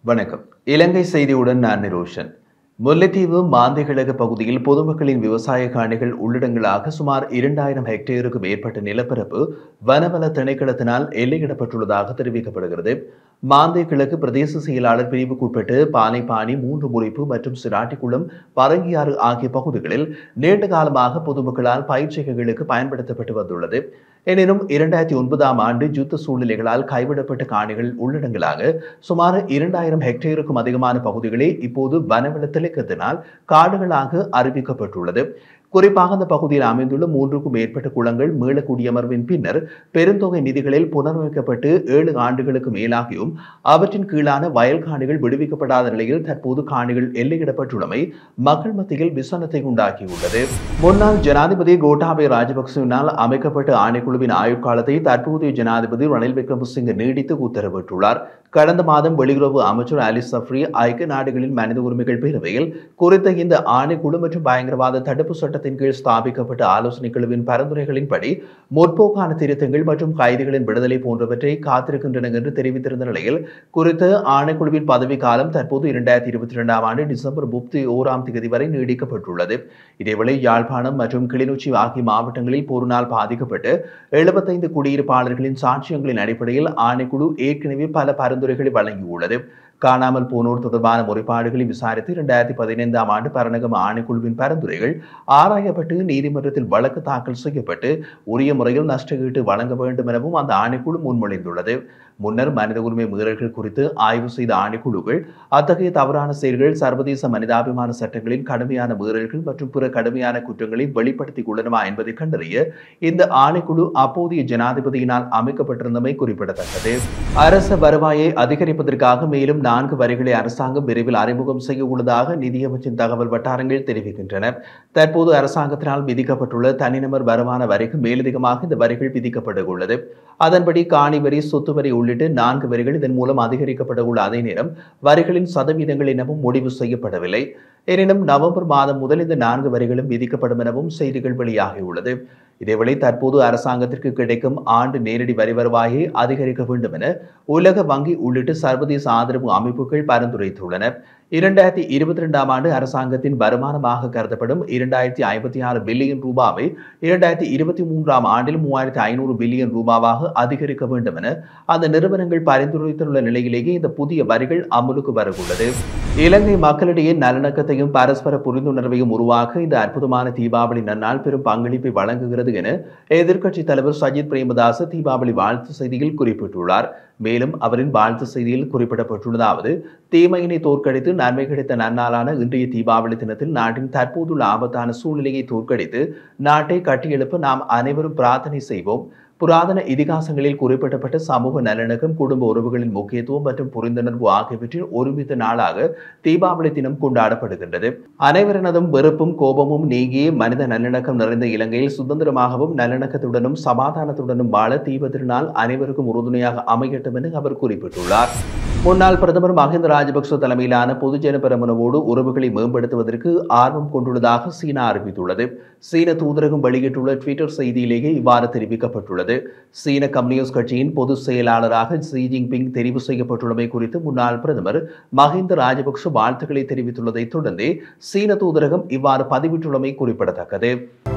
வணக்கம் இலங்கை செய்தியுடன் நான் நிரோஷன் முல்லைத்தீவு மாந்திகிழக்கு பகுதியில் பொதுமக்களின் விவசாய காணிகள் உள்ளிடங்களாக சுமார் இரண்டாயிரம் ஹெக்டேருக்கும் மேற்பட்ட நிலப்பரப்பு வனவள திணைக்களத்தினால் எல்லையிடப்பட்டுள்ளதாக தெரிவிக்கப்படுகிறது மாந்தை கிழக்கு பிரதேச செயலாளர் பிரிவுக்குட்பட்டு பானைப்பாணி மூன்று முறிப்பு மற்றும் சிராட்டிக்குளம் பரங்கியாறு ஆகிய பகுதிகளில் நீண்ட காலமாக பொதுமக்களால் பயிற்சிகளுக்கு பயன்படுத்தப்பட்டு வந்துள்ளது எனினும் இரண்டாயிரத்தி ஒன்பதாம் ஆண்டு யுத்த சூழ்நிலைகளால் கைவிடப்பட்ட காணிகள் உள்ளடங்களாக சுமார் இரண்டாயிரம் ஹெக்டேருக்கும் அதிகமான பகுதிகளே இப்போது வனவள திணைக்கத்தினால் காடுகளாக அறிவிக்கப்பட்டுள்ளது குறிப்பாக அந்த பகுதியில் அமைந்துள்ள மூன்றுக்கும் மேற்பட்ட குளங்கள் மீள குடியமர்வின் பின்னர் பெருந்தொகை நிதிகளில் புனரமைக்கப்பட்டு ஏழு ஆண்டுகளுக்கு மேலாகியும் அவற்றின் கீழான வயல் காணிகள் விடுவிக்கப்படாத நிலையில் தற்போது காணிகள் எல்லையிடப்பட்டுள்ளமை மக்கள் மத்தியில் விசனத்தை உண்டாக்கியுள்ளது முன்னாள் ஜனாதிபதி கோட்டாபய ராஜபக்சவினால் அமைக்கப்பட்ட ஆணைக்குழுவின் ஆயுட்காலத்தை தற்போதைய ஜனாதிபதி ரணில் விக்ரமசிங்க நீடித்து உத்தரவிட்டுள்ளார் கடந்த மாதம் வெளியுறவு அமைச்சர் அலி சஃப்ரி ஐக்கிய நாடுகளின் மனித உரிமைகள் பேரவையில் குறித்த இந்த ஆணைக்குழு மற்றும் பயங்கரவாத தடுப்பு சட்டத்தின் கீழ் ஸ்தாபிக்கப்பட்ட ஆலோசனை குழுவின் பரிந்துரைகளின்படி முற்போக்கான திருத்தங்கள் மற்றும் கைதிகளின் விடுதலை போன்றவற்றை காத்திருக்கின்றன என்று தெரிவித்திருந்த நிலையில் குறித்த ஆணைக்குழுவின் பதவி காலம் தற்போது இரண்டாயிரத்தி இருபத்தி இரண்டாம் ஆண்டு டிசம்பர் முப்பத்தி ஓராம் தேதி வரை நீடிக்கப்பட்டுள்ளது இதேவேளை யாழ்ப்பாணம் மற்றும் கிளிநொச்சி ஆகிய மாவட்டங்களில் போரினால் பாதிக்கப்பட்டு எழுபத்தைந்து குடியிருப்பாளர்களின் சாட்சியங்களின் அடிப்படையில் ஆணைக்குழு ஏற்கனவே பல பரிந்துரைகளை வழங்கியுள்ளது காணாமல் போனோர் தொடர்பான முறைப்பாடுகளை விசாரித்து இரண்டாயிரத்தி பதினைந்தாம் ஆண்டு பரணகம் ஆணைக்குழுவின் பரிந்துரைகள் ஆராயப்பட்டு நீதிமன்றத்தில் வழக்கு தாக்கல் செய்யப்பட்டு உரிய முறையில் நஷ்டஈட்டு வழங்க வேண்டும் எனவும் அந்த ஆணைக்குழு முன்மொழிந்துள்ளது முன்னர் மனித உரிமை மீறல்கள் குறித்து ஆய்வு செய்த ஆணைக்குழுக்கள் அத்தகைய தவறான செயல்கள் சர்வதேச மனிதாபிமான சட்டங்களின் கடுமையான மீறல்கள் மற்றும் பிற கடுமையான குற்றங்களை வெளிப்படுத்திக் உள்ளனவா என்பதை கண்டறிய இந்த ஆணைக்குழு அப்போதைய ஜனாதிபதியினால் அமைக்கப்பட்டிருந்தமை குறிப்பிடத்தக்கது அரச வருவாயை அதிகரிப்பதற்காக மேலும் நான்கு வரிகளை அரசாங்கம் விரைவில் அறிமுகம் செய்ய உள்ளதாக நிதியமைச்சின் தகவல் வட்டாரங்கள் தெரிவிக்கின்றன தற்போது அரசாங்கத்தினால் விதிக்கப்பட்டுள்ள தனிநபர் வருமான வரிக்கு மேலதிகமாக இந்த வரிகள் விதிக்கப்பட உள்ளது அதன்படி காணி வரி சொத்து வரி உள்ளிட்ட நான்கு வரிகள் இதன் மூலம் அதிகரிக்கப்பட உள்ள அதே நேரம் வரிகளின் சதவீதங்கள் எனவும் முடிவு செய்யப்படவில்லை எனினும் நவம்பர் மாதம் முதல் இந்த நான்கு வரிகளும் விதிக்கப்படும் எனவும் செய்திகள் வெளியாகியுள்ளது இதேவேளை தற்போது அரசாங்கத்திற்கு கிடைக்கும் ஆண்டு நேரடி வரி வருவாயை அதிகரிக்க வேண்டும் என உலக வங்கி உள்ளிட்ட சர்வதேச ஆதரவு அமைப்புகள் பரிந்துரைத்துள்ளன இரண்டாயிரத்தி இருபத்தி ரெண்டாம் ஆண்டு அரசாங்கத்தின் வருமானமாக கருதப்படும் இரண்டாயிரத்தி ஐம்பத்தி ஆறு பில்லியன் ரூபாவை இரண்டாயிரத்தி இருபத்தி மூன்றாம் ஆண்டில் மூவாயிரத்தி ஐநூறு பில்லியன் ரூபாவாக அதிகரிக்க வேண்டும் என அந்த நிறுவனங்கள் பரிந்துரைத்துள்ள நிலையிலேயே இந்த புதிய வரிகள் அமலுக்கு வரவுள்ளது இலங்கை மக்களிடையே நல்லிணக்கத்தையும் பரஸ்பர புரிந்துணர்வையும் உருவாக்க இந்த அற்புதமான தீபாவளி நன்னாள் பெரும் பங்களிப்பை வழங்குகிறது என எதிர்க்கட்சி தலைவர் சஜித் பிரேமதாச தீபாவளி வாழ்த்து செய்தியில் குறிப்பிட்டுள்ளார் மேலும் அவரின் வாழ்த்து செய்தியில் குறிப்பிடப்பட்டுள்ளதாவது தீமையினை தோற்கடித்து நன்மை கிடைத்த நன்னாளான இன்றைய தீபாவளி தினத்தில் நாட்டின் தற்போதுள்ள ஆபத்தான சூழ்நிலையை தோற்கடித்து நாட்டை கட்டியெழுப்ப நாம் அனைவரும் பிரார்த்தனை செய்வோம் புராதன இதிகாசங்களில் குறிப்பிடப்பட்ட சமூக நல்லிணக்கம் குடும்ப உறவுகளின் முக்கியத்துவம் மற்றும் புரிந்துணர்வு ஆகியவற்றின் ஒருமித்த நாளாக தீபாவளி தினம் கொண்டாடப்படுகின்றது அனைவரினதும் வெறுப்பும் கோபமும் நீங்கி மனித நல்லிணக்கம் நிறைந்த இலங்கையில் சுதந்திரமாகவும் நல்லிணக்கத்துடனும் சமாதானத்துடனும் வாழ தீப திருநாள் அனைவருக்கும் உறுதுணையாக அமையட்டும் என அவர் குறிப்பிட்டுள்ளார் முன்னாள் பிரதமர் மஹிந்த ராஜபக்ச தலைமையிலான பொதுஜன பெரமுனவோடு உறவுகளை மேம்படுத்துவதற்கு ஆர்வம் கொண்டுள்ளதாக சீனா அறிவித்துள்ளது சீன தூதரகம் வெளியிட்டுள்ள ட்விட்டர் செய்தியிலேயே இவ்வாறு தெரிவிக்கப்பட்டுள்ளது சீன கம்யூனிஸ்ட் கட்சியின் பொதுச் செயலாளராக ஷி ஜின்பிங் தெரிவு செய்யப்பட்டுள்ளமை குறித்து முன்னாள் பிரதமர் மஹிந்த ராஜபக்ச வாழ்த்துக்களை தெரிவித்துள்ளதைத் தொடர்ந்தே சீன தூதரகம் இவ்வாறு பதிவிட்டுள்ளமை குறிப்பிடத்தக்கது